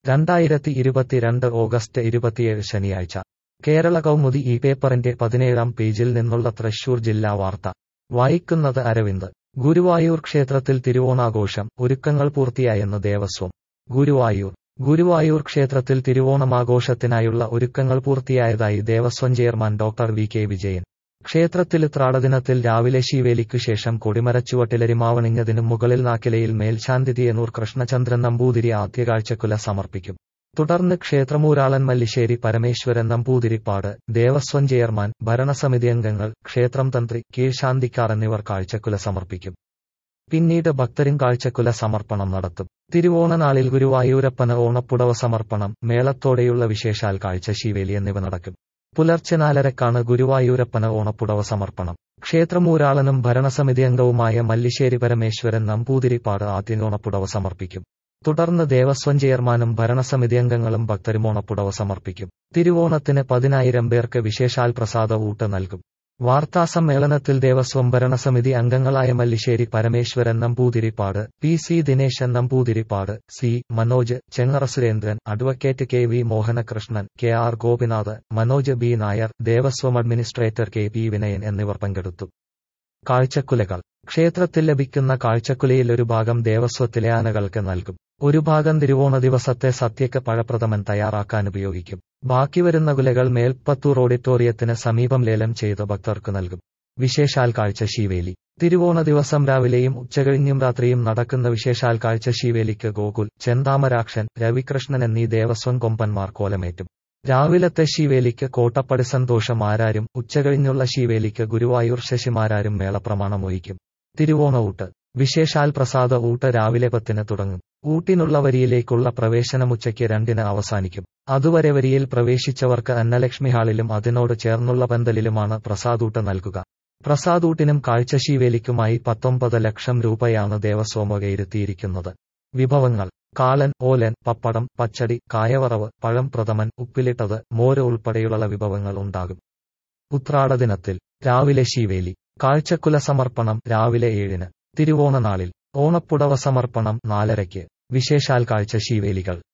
രണ്ടായിരത്തി ഇരുപത്തിരണ്ട് ഓഗസ്റ്റ് ഇരുപത്തിയേഴ് ശനിയാഴ്ച കേരള കൗമുദി ഈ പേപ്പറിന്റെ പതിനേഴാം പേജിൽ നിന്നുള്ള തൃശൂർ ജില്ലാ വാർത്ത വായിക്കുന്നത് അരവിന്ദ് ഗുരുവായൂർ ക്ഷേത്രത്തിൽ തിരുവോണാഘോഷം ഒരുക്കങ്ങൾ പൂർത്തിയായെന്ന് ദേവസ്വം ഗുരുവായൂർ ഗുരുവായൂർ ക്ഷേത്രത്തിൽ തിരുവോണമാഘോഷത്തിനായുള്ള ഒരുക്കങ്ങൾ പൂർത്തിയായതായി Devaswom chairman doctor V K Vijayan ക്ഷേത്രത്തിൽ ത്രാടദിനത്തിൽ രാവിലെ ശീവേലിക്കു ശേഷം കൊടിമരച്ചുവട്ടിലരിമാവണിഞ്ഞതിനു മുകളിൽ നാക്കിലയിൽ മേൽശാന്തിതിയനൂർ കൃഷ്ണചന്ദ്രൻ നമ്പൂതിരി ആദ്യകാഴ്ചക്കുല സമർപ്പിക്കും തുടർന്ന് ക്ഷേത്രമൂരാളൻ മല്ലിശ്ശേരി പരമേശ്വരൻ നമ്പൂതിരിപ്പാട് ദേവസ്വം ചെയർമാൻ ഭരണസമിതി അംഗങ്ങൾ ക്ഷേത്രം തന്ത്രി കീഴ്ശാന്തിക്കാർ എന്നിവർ കാഴ്ചക്കുല സമർപ്പിക്കും പിന്നീട് ഭക്തരും കാഴ്ചക്കുല സമർപ്പണം നടത്തും തിരുവോണനാളിൽ ഗുരുവായൂരപ്പന് ഓണപ്പുടവ സമർപ്പണം മേളത്തോടെയുള്ള വിശേഷാൽ കാഴ്ച ശീവേലി എന്നിവ നടക്കും പുലർച്ചെ നാലരക്കാണ് ഗുരുവായൂരപ്പന് ഓണപ്പുടവ സമർപ്പണം ക്ഷേത്രമൂരാളനും ഭരണസമിതി അംഗവുമായ മല്ലിശ്ശേരി പരമേശ്വരൻ നമ്പൂതിരിപ്പാട് ആദ്യം ഓണപ്പുടവ സമർപ്പിക്കും തുടർന്ന് ദേവസ്വം ചെയർമാനും ഭരണസമിതി അംഗങ്ങളും ഭക്തരും ഓണപ്പുടവ സമർപ്പിക്കും തിരുവോണത്തിന് പതിനായിരം പേർക്ക് വിശേഷാൽ പ്രസാദ ഊട്ട് നൽകും വാർത്താസമ്മേളനത്തിൽ ദേവസ്വം ഭരണസമിതി അംഗങ്ങളായ Mallissery Parameswaran Namboothiripad P C Dineshan Namboothiripad C Manoj Chengara Surendran advocate K V Mohanakrishnan K R Gopinath Manoj B Nair Devaswom administrator K P Vinayan എന്നിവർ പങ്കെടുത്തു കാഴ്ചക്കുലകൾ ക്ഷേത്രത്തിൽ ലഭിക്കുന്ന കാഴ്ചക്കുലയിൽ ഒരു ഭാഗം ദേവസ്വത്തിലെ ആനകൾക്ക് നൽകും ഒരു ഭാഗം തിരുവോണ ദിവസത്തെ സത്യക്ക് പഴപ്രഥമൻ തയ്യാറാക്കാൻ ഉപയോഗിക്കും ബാക്കി വരുന്ന കുലകൾ മേൽപ്പത്തൂർ ഓഡിറ്റോറിയത്തിന് സമീപം ലേലം ചെയ്ത് ഭക്തർക്ക് നൽകും വിശേഷാൽ കാഴ്ച ശീവേലി തിരുവോണ ദിവസം രാവിലെയും ഉച്ചകഴിഞ്ഞും രാത്രിയും നടക്കുന്ന വിശേഷാൽ കാഴ്ച ശീവേലിക്ക് ഗോകുൽ ചെന്താമരാക്ഷൻ രവികൃഷ്ണൻ എന്നീ ദേവസ്വം കൊമ്പന്മാർ കോലമേറ്റും രാവിലത്തെ ശീവേലിക്ക് കോട്ടപ്പടി സന്തോഷം ആരാരും ഉച്ചകഴിഞ്ഞുള്ള ശീവേലിക്ക് ഗുരുവായൂർ ശശിമാരാരും മേളപ്രമാണം ഒഴിക്കും തിരുവോണ ഊട്ട് വിശേഷാൽ പ്രസാദ ഊട്ട് രാവിലെ പത്തിന് തുടങ്ങും ഊട്ടിനുള്ള വരിയിലേക്കുള്ള പ്രവേശനം ഉച്ചയ്ക്ക് രണ്ടിന് അവസാനിക്കും അതുവരെ വരിയിൽ പ്രവേശിച്ചവർക്ക് അന്നലക്ഷ്മി ഹാളിലും അതിനോട് ചേർന്നുള്ള പന്തലിലുമാണ് പ്രസാദൂട്ട് നൽകുക പ്രസാദൂട്ടിനും കാഴ്ചശീവേലിക്കുമായി പത്തൊമ്പത് ലക്ഷം രൂപയാണ് ദേവസ്വം വകയിരുത്തിയിരിക്കുന്നത് വിഭവങ്ങൾ കാളൻ ഓലൻ പപ്പടം പച്ചടി കായവറവ് പഴം പ്രഥമൻ ഉപ്പിലിട്ടത് മോര് ഉൾപ്പെടെയുള്ള വിഭവങ്ങൾ ഉണ്ടാകും ഉത്രാട ദിനത്തിൽ രാവിലെ ശീവേലി കാഴ്ചക്കുല സമർപ്പണം രാവിലെ ഏഴിന് തിരുവോണനാളിൽ ഓണപ്പുടവ സമർപ്പണം നാലരയ്ക്ക് വിശേഷാൽ കാഴ്ച ശീവേലികൾ